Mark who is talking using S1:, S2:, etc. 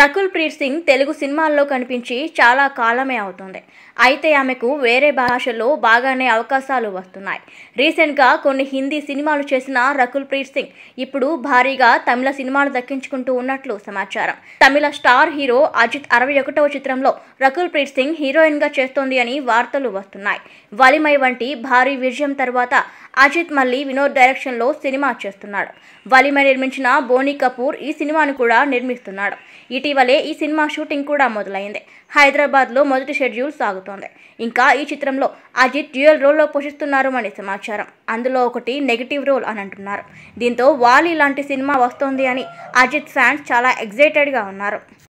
S1: రకుల్ ప్రీత్ సింగ్ తెలుగు సినిమాల్లో కనిపించి చాలా కాలమే అవుతుంది అయితే ఆమెకు వేరే భాషల్లో బాగానే అవకాశాలు వస్తున్నాయి రీసెంట్గా కొన్ని హిందీ సినిమాలు చేసిన రకుల్ ప్రీత్ సింగ్ ఇప్పుడు భారీగా తమిళ సినిమాలు దక్కించుకుంటూ ఉన్నట్లు సమాచారం తమిళ స్టార్ హీరో అజిత్ అరవై ఒకటవ చిత్రంలో రకుల్ ప్రీత్ సింగ్ హీరోయిన్గా చేస్తోంది అని వార్తలు వస్తున్నాయి వలిమై వంటి భారీ విజయం తర్వాత అజిత్ మళ్ళీ వినోద్ డైరెక్షన్లో సినిమా చేస్తున్నాడు వలిమై నిర్మించిన బోనీ కపూర్ ఈ సినిమాను కూడా నిర్మిస్తున్నాడు ఇటీవలే ఈ సినిమా షూటింగ్ కూడా మొదలైంది హైదరాబాద్లో మొదటి షెడ్యూల్ సాగుతోంది ఇంకా ఈ చిత్రంలో అజిత్ డ్యూయల్ రోల్లో పోషిస్తున్నారు అని సమాచారం అందులో ఒకటి నెగిటివ్ రోల్ అని అంటున్నారు దీంతో వాలి లాంటి సినిమా వస్తోంది అని అజిత్ ఫ్యాన్స్ చాలా ఎగ్జైటెడ్గా ఉన్నారు